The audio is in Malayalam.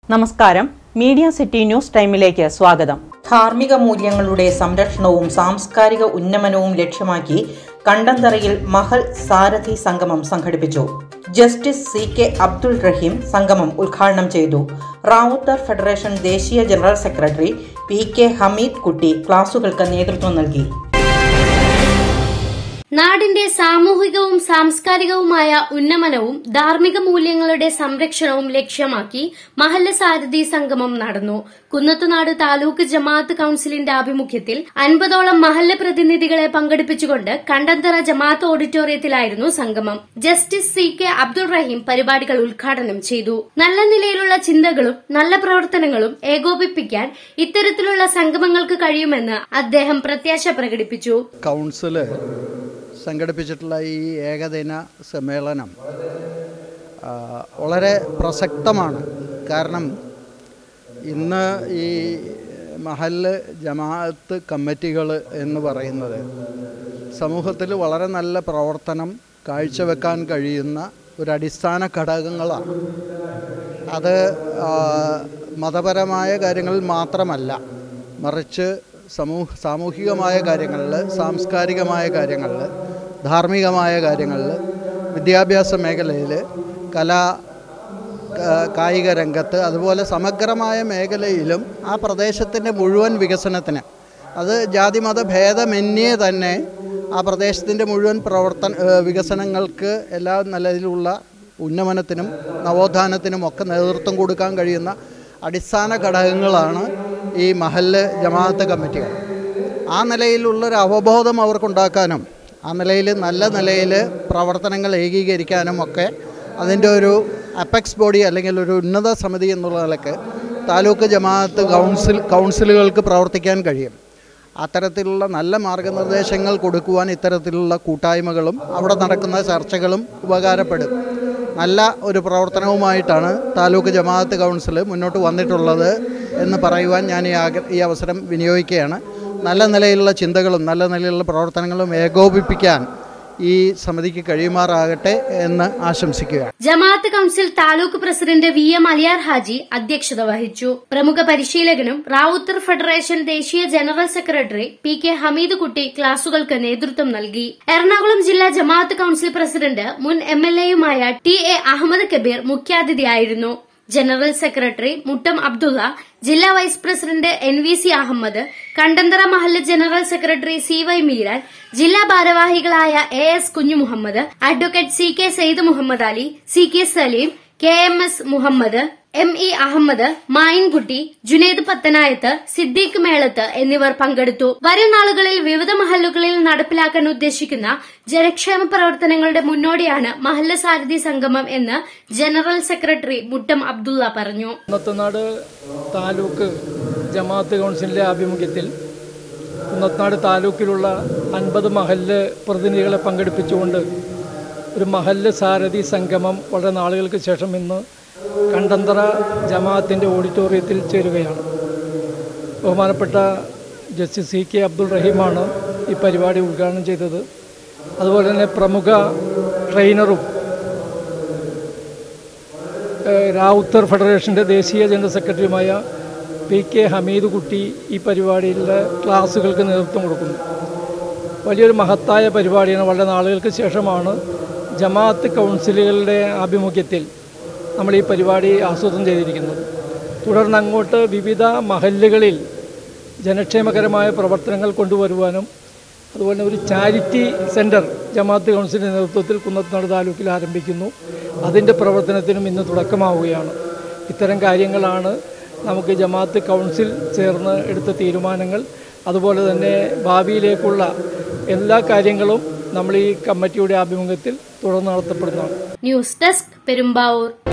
നമസ്കാരം മീഡിയ സിറ്റി ന്യൂസ് ടൈമിലേക്ക് സ്വാഗതം ധാർമ്മിക മൂല്യങ്ങളുടെ സംരക്ഷണവും സാംസ്കാരിക ഉന്നമനവും ലക്ഷ്യമാക്കി കണ്ടന്തറയിൽ മഹൽ സാരഥി സംഗമം സംഘടിപ്പിച്ചു justice C K Abdul Raheem സംഗമം ഉദ്ഘാടനം ചെയ്തു റാവുത്തർ ഫെഡറേഷൻ ദേശീയ general secretary P K Hameed Kutty ക്ലാസുകൾക്ക് നേതൃത്വം നൽകി നാടിന്റെ സാമൂഹികവും സാംസ്കാരികവുമായ ഉന്നമനവും ധാർമ്മിക മൂല്യങ്ങളുടെ സംരക്ഷണവും ലക്ഷ്യമാക്കി മഹല്ല സാരഥി സംഗമം നടന്നു കുന്നത്തുനാട് താലൂക്ക് ജമാഅത്ത് കൌൺസിലിന്റെ ആഭിമുഖ്യത്തിൽ അൻപതോളം മഹല്ല പ്രതിനിധികളെ പങ്കെടുപ്പിച്ചുകൊണ്ട് കണ്ടന്തറ ജമാഅത്ത് ഓഡിറ്റോറിയത്തിലായിരുന്നു സംഗമം justice C K Abdul Raheem പരിപാടികൾ ഉദ്ഘാടനം ചെയ്തു നല്ല നിലയിലുള്ള ചിന്തകളും നല്ല പ്രവർത്തനങ്ങളും ഏകോപിപ്പിക്കാൻ ഇത്തരത്തിലുള്ള സംഗമങ്ങൾക്ക് കഴിയുമെന്ന് അദ്ദേഹം പ്രത്യാശ പ്രകടിപ്പിച്ചു കൗൺസില് സംഘടിപ്പിച്ചിട്ടുള്ള ഈ ഏകദിന സമ്മേളനം ആ, വളരെ പ്രസക്തമാണ് കാരണം ഇന്ന് ഈ മഹല്ല് ജമാഅത്ത് കമ്മിറ്റികൾ എന്ന് പറയുന്നത് സമൂഹത്തിൽ വളരെ നല്ല പ്രവർത്തനം കാഴ്ചവെക്കാൻ കഴിയുന്ന ഒരു അടിസ്ഥാന ഘടകങ്ങളാണ് അത് ആ, മതപരമായ കാര്യങ്ങളിൽ മാത്രമല്ല മറിച്ച് സമൂഹ സാമൂഹികമായ കാര്യങ്ങളിൽ സാംസ്കാരികമായ കാര്യങ്ങളിൽ ധാർമ്മികമായ കാര്യങ്ങളിൽ വിദ്യാഭ്യാസ മേഖലയിൽ കലാ കാ- കായിക രംഗത്ത് അതുപോലെ സമഗ്രമായ മേഖലയിലും ആ പ്രദേശത്തിൻ്റെ മുഴുവൻ വികസനത്തിന് അത് ജാതിമത ഭേദമന്യേ തന്നെ ആ പ്രദേശത്തിൻ്റെ മുഴുവൻ പ്രവർത്തന ഏഹ് വികസനങ്ങൾക്ക് എല്ലാ നിലയിലുള്ള ഉന്നമനത്തിനും നവോത്ഥാനത്തിനും ഒക്കെ നേതൃത്വം കൊടുക്കാൻ കഴിയുന്ന അടിസ്ഥാന ഘടകങ്ങളാണ് ഈ മഹല്ല് ജമാഅത്ത് കമ്മിറ്റികൾ ആ നിലയിലുള്ളൊരു അവബോധം അവർക്കുണ്ടാക്കാനും ആ നിലയിൽ നല്ല നിലയിൽ പ്രവർത്തനങ്ങൾ ഏകീകരിക്കാനും ഒക്കെ അതിൻ്റെ ഒരു അപ്പെക്സ് ബോഡി അല്ലെങ്കിൽ ഒരു ഉന്നത സമിതി എന്നുള്ള നിലക്ക് താലൂക്ക് ജമാഅത്ത് കൗൺസിൽ കൗൺസിലുകൾക്ക് പ്രവർത്തിക്കാൻ കഴിയും അത്തരത്തിലുള്ള നല്ല മാർഗനിർദ്ദേശങ്ങൾ കൊടുക്കുവാൻ ഇത്തരത്തിലുള്ള കൂട്ടായ്മകളും അവിടെ നടക്കുന്ന ചർച്ചകളും ഉപകാരപ്പെടും നല്ല ഒരു പ്രവർത്തനവുമായിട്ടാണ് താലൂക്ക് ജമാഅത്ത് കൗൺസിൽ മുന്നോട്ട് വന്നിട്ടുള്ളത് എന്ന് പറയുവാൻ ഞാൻ ഈ ആഗ്ര ഈ അവസരം വിനിയോഗിക്കുകയാണ് നല്ല നിലയിലുള്ള ചിന്തകളും നല്ല നിലയിലുള്ള പ്രവർത്തനങ്ങളും ഏകോപിപ്പിക്കാൻ ഈ സമിതിക്ക് കഴിയുമാറാകട്ടെ എന്ന് ആശംസിക്കുകയാണ് ജമാഅത്ത് council taluk president V M Aliyar Haji അധ്യക്ഷത വഹിച്ചു പ്രമുഖ പരിശീലകനും റാവുത്തർ ഫെഡറേഷൻ ദേശീയ general secretary P K Hameed Kutty ക്ലാസുകൾക്ക് നേതൃത്വം നൽകി എറണാകുളം ജില്ലാ ജമാഅത്ത് കൌൺസിൽ പ്രസിഡന്റ് മുൻ എം എൽ എയുമായ ടി എ അഹമ്മദ് കബീർ മുഖ്യാതിഥിയായിരുന്നു ജനറൽ സെക്രട്ടറി മുട്ടം അബ്ദുള്ള ജില്ലാ vice president N V C Ahammed Kandanthara മഹല്ല് general secretary C Y Meeran ജില്ലാ ഭാരവാഹികളായ A S Kunjumuhammed advocate C K Sayed Muhammad Ali C K Saleem K M S Muhammed M E Ahammed Mayinkutty Junaid Pathanayath Siddique Melath എന്നിവർ പങ്കെടുത്തു വരും നാളുകളിൽ വിവിധ മഹല്ലുകളിൽ നടപ്പിലാക്കാൻ ഉദ്ദേശിക്കുന്ന ജനക്ഷേമ പ്രവർത്തനങ്ങളുടെ മുന്നോടിയാണ് മഹല്ല സാരഥി സംഗമം എന്ന് ജനറൽ സെക്രട്ടറി മുട്ടം അബ്ദുള്ള പറഞ്ഞു കുന്നത്തനാട് താലൂക്ക് ജമാഅത്ത് കൗൺസിലിൻ്റെ ആഭിമുഖ്യത്തിൽ കുന്നത്തനാട് താലൂക്കിലുള്ള അൻപത് മഹല്ല് പ്രതിനിധികളെ പങ്കെടുപ്പിച്ചുകൊണ്ട് ഒരു മഹല്ല് സാരഥി സംഗമം വളരെ നാളുകൾക്ക് ശേഷം ഇന്ന് കണ്ടന്തറ ജമാഅത്തിൻ്റെ ഓഡിറ്റോറിയത്തിൽ ചേരുകയാണ് ബഹുമാനപ്പെട്ട ജസ്റ്റിസ് സി കെ അബ്ദുൾ റഹീമാണ് ഈ പരിപാടി ഉദ്ഘാടനം ചെയ്തത് അതുപോലെ തന്നെ പ്രമുഖ ട്രെയിനറും ഏഹ് റാവുത്തർ ഫെഡറേഷൻ്റെ ദേശീയ ജനറൽ സെക്രട്ടറിയുമായ പി കെ ഹമീദ് കുട്ടി ഈ പരിപാടിയിലെ ക്ലാസ്സുകൾക്ക് നേതൃത്വം കൊടുക്കുന്നു വലിയൊരു മഹത്തായ പരിപാടിയാണ് വളരെ നാളുകൾക്ക് ശേഷമാണ് ജമാഅത്ത് കൗൺസിലുകളുടെ ആഭിമുഖ്യത്തിൽ നമ്മൾ ഈ പരിപാടി ആസൂത്രണം ചെയ്തിരിക്കുന്നത് തുടർന്ന് അങ്ങോട്ട് വിവിധ മഹല്ലുകളിൽ ജനക്ഷേമകരമായ പ്രവർത്തനങ്ങൾ കൊണ്ടുവരുവാനും അതുപോലെ ഒരു ചാരിറ്റി സെൻറ്റർ ജമാഅത്ത് കൗൺസിലിൻ്റെ നേതൃത്വത്തിൽ കുന്നത്തനാട് താലൂക്കിൽ ആരംഭിക്കുന്നു അതിൻ്റെ പ്രവർത്തനത്തിനും ഇന്ന് തുടക്കമാവുകയാണ് ഇത്തരം കാര്യങ്ങളാണ് നമുക്ക് ജമാഅത്ത് കൗൺസിൽ ചേർന്ന് എടുത്ത തീരുമാനങ്ങൾ അതുപോലെ തന്നെ ഭാവിയിലേക്കുള്ള എല്ലാ കാര്യങ്ങളും നമ്മൾ ഈ കമ്മിറ്റിയുടെ ആഭിമുഖ്യത്തിൽ തുടർന്ന് നടത്തപ്പെടുന്നതാണ് ന്യൂസ് ഡെസ്ക് പെരുമ്പാവൂർ